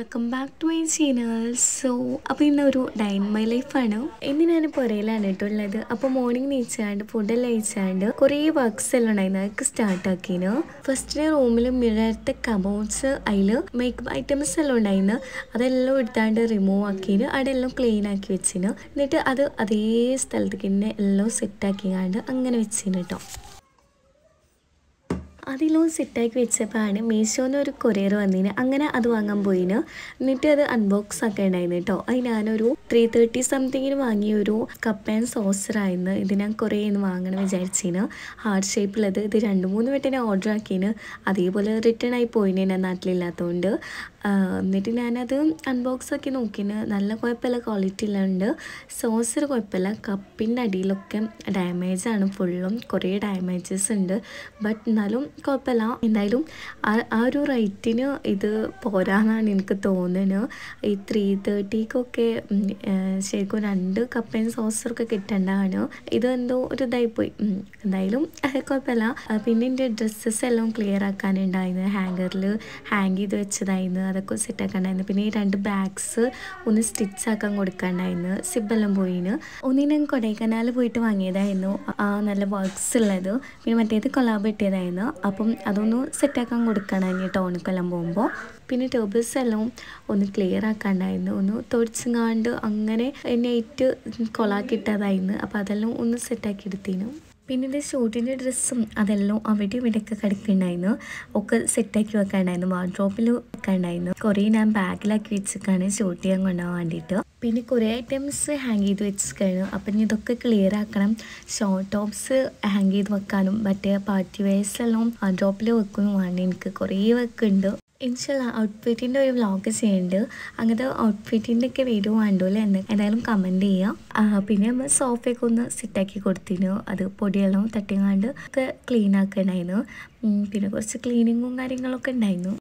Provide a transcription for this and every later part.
Welcome back to my channel so അപ്പോൾ ഇന്നൊരു dine my ലൈഫാണ് ഇന്ന് ഞാൻ പുറയിലാണ് കേട്ടോ ഉള്ളത് അപ്പോൾ മോർണിംഗ് നീച്ചാണ്ട് ഫുഡെല്ലാം കഴിച്ചാണ്ട് കുറേ വർക്ക്സ് എല്ലാം ഉണ്ടായിരുന്നു അതൊക്കെ സ്റ്റാർട്ട് ആക്കിന് ഫസ്റ്റ് റൂമിൽ മിറത്തെ കബോർഡ്സ് അതിൽ മേക്കപ്പ് ഐറ്റംസ് എല്ലാം ഉണ്ടായിരുന്നു അതെല്ലാം എടുത്താണ്ട് റിമൂവ് ആക്കിന് അവിടെ എല്ലാം ക്ലീൻ ആക്കി വെച്ചിന് എന്നിട്ട് അത് അതേ സ്ഥലത്തേക്ക് തന്നെ എല്ലാം സെറ്റ് ആക്കിയാണ്ട് അങ്ങനെ വെച്ചിന് കേട്ടോ അതിലും സെറ്റാക്കി വെച്ചപ്പോഴാണ് മീഷോന്ന് ഒരു കൊറിയർ വന്നിന് അങ്ങനെ അത് വാങ്ങാൻ പോയിന് എന്നിട്ട് അത് അൺബോക്സ് ഒക്കെ ഉണ്ടായിരുന്നു കേട്ടോ അത് ഞാനൊരു ത്രീ തേർട്ടി സംതിങ്ങിന് വാങ്ങിയ ഒരു കപ്പ് ആൻഡ് സോസറായിരുന്നു ഇത് ഞാൻ കുറേ ഇന്ന് വാങ്ങണം വിചാരിച്ചിന് ഹാർട്ട് ഷേപ്പിലത് ഇത് രണ്ട് മൂന്ന് വട്ടം ഞാൻ ഓർഡർ ആക്കിന് അതേപോലെ റിട്ടേൺ ആയി പോയിന് ഞാൻ നാട്ടിലില്ലാത്തതുകൊണ്ട് എന്നിട്ട് ഞാനത് അൺബോക്സ് ആക്കി നോക്കിന് നല്ല കുഴപ്പമില്ല ക്വാളിറ്റിയിലുണ്ട് സോസർ കുഴപ്പമില്ല കപ്പിൻ്റെ അടിയിലൊക്കെ ഡാമേജ് ആണ് ഫുള്ളും കുറേ ഡാമേജസ് ഉണ്ട് ബട്ട് എന്നാലും കുഴപ്പമില്ല എന്തായാലും ആ ആ ഒരു റേറ്റിന് ഇത് പോരാന്നാണ് എനിക്ക് തോന്നുന്നത് ഈ ത്രീ തേർട്ടിക്കൊക്കെ ശരിക്കും രണ്ട് കപ്പ് ആൻഡ് സോസറൊക്കെ കിട്ടേണ്ടതാണ് ഇത് എന്തോ ഒരു ഇതായിപ്പോയി ഉം. എന്തായാലും കുഴപ്പമില്ല പിന്നെ എൻ്റെ ഡ്രസ്സസ് എല്ലാം ക്ലിയർ ആക്കാനുണ്ടായിരുന്നു ഹാങ്കറിൽ ഹാങ് ചെയ്ത് വെച്ചതായിരുന്നു അതൊക്കെ സെറ്റ് ആക്കാണ്ടായിരുന്നു പിന്നെ ഈ രണ്ട് ബാഗ്സ് ഒന്ന് സ്റ്റിച്ച് ആക്കാൻ കൊടുക്കാണ്ടായിരുന്നു സിബെല്ലാം പോയിന് ഒന്ന് ഞാൻ കൊടൈക്കനാൽ പോയിട്ട് വാങ്ങിയതായിരുന്നു ആ നല്ല വർക്ക്സ് ഉള്ളത് പിന്നെ മറ്റേത് കൊലാബ് കിട്ടിയതായിരുന്നു അപ്പം അതൊന്ന് സെറ്റാക്കാൻ കൊടുക്കണം ടൗണിക്കെല്ലാം പോകുമ്പോൾ പിന്നെ ടേബിൾസ് എല്ലാം ഒന്ന് ക്ലിയർ ആക്കാണ്ടായിരുന്നു ഒന്ന് തൊടിച്ചങ്ങാണ്ട് അങ്ങനെ നെയ്റ്റ് കൊളാക്കിയിട്ടതായിരുന്നു അപ്പോൾ അതെല്ലാം ഒന്ന് സെറ്റാക്കി എടുത്തിനു പിന്നെ ഇത് ഷൂട്ടിൻ്റെ ഡ്രസ്സും അതെല്ലാം അവിടെ ഇവിടെയൊക്കെ കിടക്കുന്നുണ്ടായിരുന്നു ഒക്കെ സെറ്റാക്കി വെക്കാണ്ടായിരുന്നു വാർഡ്രോപ്പിൽ വെക്കാണ്ടായിരുന്നു കുറേ ഞാൻ ബാഗിലാക്കി വെച്ചിട്ടാണ് ഷൂട്ട് ചെയ്യാൻ കൊണ്ടുപോകാൻ വേണ്ടിയിട്ട് പിന്നെ കുറേ ഐറ്റംസ് ഹാങ് ചെയ്ത് വെച്ചിരിക്കുകയാണ് അപ്പം ഇനി ഇതൊക്കെ ക്ലിയർ ആക്കണം ഷോർട്ട് ടോപ്സ് ഹാങ് ചെയ്ത് വെക്കാനും മറ്റേ പാർട്ടി വെയർസ് എല്ലാം വാർഡ്രോപ്പിൽ വെക്കുന്നുമാണ് എനിക്ക് കുറേ വെക്കുന്നുണ്ട് ഇൻഷല്ല ഔട്ട്ഫിറ്റിൻ്റെ ഒരു വ്ളോഗ് ചെയ്യുന്നുണ്ട് അങ്ങനത്തെ ഔട്ട്ഫിറ്റിൻ്റെ ഒക്കെ വീഡിയോ വേണ്ടല്ലോ എന്ന് എന്തായാലും കമൻറ്റ് ചെയ്യാം ആ, പിന്നെ നമ്മൾ സോഫയൊക്കെ ഒന്ന് സെറ്റാക്കി കൊടുത്തിനു അത് പൊടിയെല്ലാം തട്ടിങ്ങാണ്ട് ഒക്കെ ക്ലീൻ ആക്കണ്ടായിരുന്നു ഉം, പിന്നെ കുറച്ച് ക്ലീനിങ്ങും കാര്യങ്ങളൊക്കെ ഉണ്ടായിരുന്നു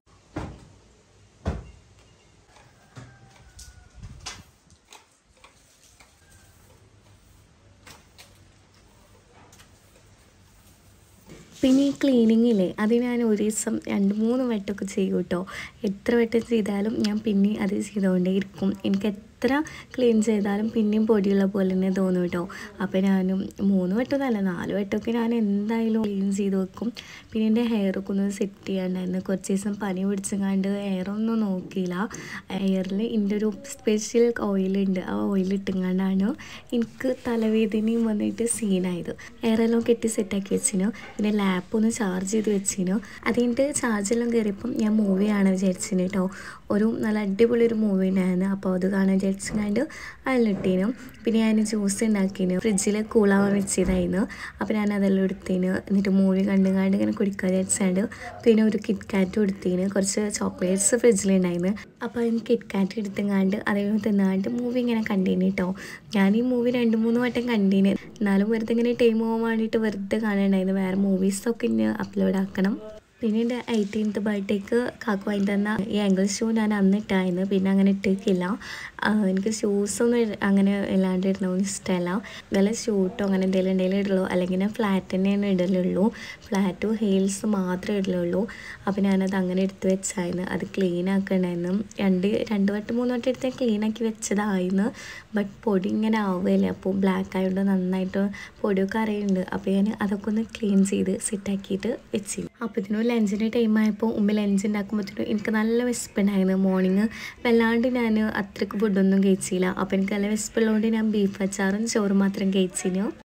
പിന്നെ ഈ ക്ലീനിങ്ങില്ലേ അത് ഞാൻ ഒരു ദിവസം രണ്ട് മൂന്ന് വട്ടമൊക്കെ ചെയ്യും കേട്ടോ എത്ര വട്ടം ചെയ്താലും ഞാൻ പിന്നെ അത് ചെയ്തുകൊണ്ടേ ഇരിക്കും എനിക്ക് എത്ര ക്ലീൻ ചെയ്താലും പിന്നെയും പൊടിയുള്ള പോലെ തന്നെ തോന്നും കേട്ടോ അപ്പോൾ ഞാനും മൂന്ന് വട്ടമൊന്നുമല്ല നാല് വട്ടമൊക്കെ ഞാൻ എന്തായാലും ക്ലീൻ ചെയ്ത് വെക്കും പിന്നെ എൻ്റെ ഹെയറൊക്കെ ഒന്ന് സെറ്റ് ചെയ്യാണ്ടായിരുന്നു കുറച്ച് ദിവസം പനി പിടിച്ചങ്ങാണ്ട് ഹെയറൊന്നും നോക്കിയില്ല ഹെയറിൽ എൻ്റെ ഒരു സ്പെഷ്യൽ ഓയിലുണ്ട് ആ ഓയിൽ ഇട്ടുങ്ങാണ്ടാണ് എനിക്ക് തലവേദനയും വന്നിട്ട് സീനായത് ഹെയറെല്ലാം കെട്ടി സെറ്റാക്കി വെച്ചിനു പിന്നെ ലാപ്പ് ഒന്ന് ചാർജ് ചെയ്ത് വെച്ചിനു അത് കഴിഞ്ഞിട്ട് ചാർജെല്ലാം കയറിയപ്പം ഞാൻ മൂവിയാണ് വിചാരിച്ചിന് കേട്ടോ ഒരു നല്ല അടിപൊളി ഒരു മൂവി ഉണ്ടായിരുന്നു അപ്പോൾ അത് കാണാൻ വിചാരിച്ചിട്ട് അതിലിട്ടീനു പിന്നെ ഞാൻ ജ്യൂസ് ഉണ്ടാക്കിനു ഫ്രിഡ്ജിൽ കൂളാവാൻ വെച്ചതായിരുന്നു അപ്പോൾ ഞാൻ അതെല്ലാം എടുത്തിന് എന്നിട്ട് മൂവി കണ്ടുകാണ്ട് ഇങ്ങനെ കുടിക്കാൻ വിചാരിച്ചാണ്ട് പിന്നെ ഒരു കിറ്റ് കാറ്റും എടുത്തിന് കുറച്ച് ചോക്ലേറ്റ്സ് ഫ്രിഡ്ജിലുണ്ടായിരുന്നു അപ്പോൾ അതിന് കിറ്റ് കാറ്റ് എടുത്തുങ്ങാണ്ട് അതേപോലെ തിന്നാണ്ട് മൂവി ഇങ്ങനെ കണ്ടീന് കേട്ടോ ഞാൻ ഈ മൂവി രണ്ട് മൂന്ന് വട്ടം കണ്ടീന് എന്നാലും വെറുതെ ഇങ്ങനെ ടൈം പോകാൻ വേണ്ടിയിട്ട് വെറുതെ കാണണ്ടായിരുന്നു വേറെ മൂവീസൊക്കെ ഇനി അപ്ലോഡ് ആക്കണം പിന്നെ എൻ്റെ എയ്റ്റീൻത്ത് ബർത്ത്ഡേക്ക് കാക്കു വാങ്ങി തന്ന ഈ ആംഗിൾ ഷൂ ഞാൻ അന്ന് ഇട്ടായിരുന്നു പിന്നെ അങ്ങനെ ഇട്ടേക്കില്ല ആ, എനിക്ക് ഷൂസൊന്നും ഇട- അങ്ങനെ ഇല്ലാണ്ട് ഇടണമെന്ന് ഇഷ്ടമല്ല വല്ല ഷൂട്ടോ അങ്ങനെ എന്തെങ്കിലും എന്തെങ്കിലും ഇടുള്ളൂ അല്ലെങ്കിൽ ഞാൻ ഫ്ലാറ്റ് തന്നെയാണ് ഇടലുള്ളൂ ഫ്ലാറ്റും ഹീൽസ് മാത്രമേ ഇടലുള്ളൂ അപ്പോൾ ഞാനത് അങ്ങനെ എടുത്ത് വെച്ചായിരുന്നു അത് ക്ലീൻ ആക്കണ്ടായിരുന്നു രണ്ട് രണ്ട് വട്ടം മൂന്ന് വട്ടം എടുത്ത് ക്ലീൻ ആക്കി വെച്ചതായിരുന്നു ബട്ട് പൊടി ഇങ്ങനെ ആവുകയില്ല അപ്പോൾ ബ്ലാക്ക് ആയതുകൊണ്ട് നന്നായിട്ട് പൊടിയൊക്കെ അറിയുന്നുണ്ട് അപ്പോൾ ഞാൻ അതൊക്കെ ഒന്ന് ക്ലീൻ ചെയ്ത് സെറ്റാക്കിയിട്ട് വെച്ചു അപ്പോൾ ഇതിന് ലഞ്ചിൻ്റെ ടൈം ആയപ്പോൾ ഉമ്മ ലഞ്ച് ഉണ്ടാക്കുമ്പോഴത്തേനും എനിക്ക് നല്ല വിശപ്പുണ്ടായിരുന്നു മോർണിംഗ് വല്ലാണ്ട് ഞാൻ അത്രയ്ക്ക് ഫുഡൊന്നും കഴിച്ചില്ല അപ്പോൾ എനിക്ക് നല്ല വിശപ്പുള്ളതുകൊണ്ട് ഞാൻ ബീഫ് അച്ചാറും ചോറും മാത്രം കഴിച്ചിനു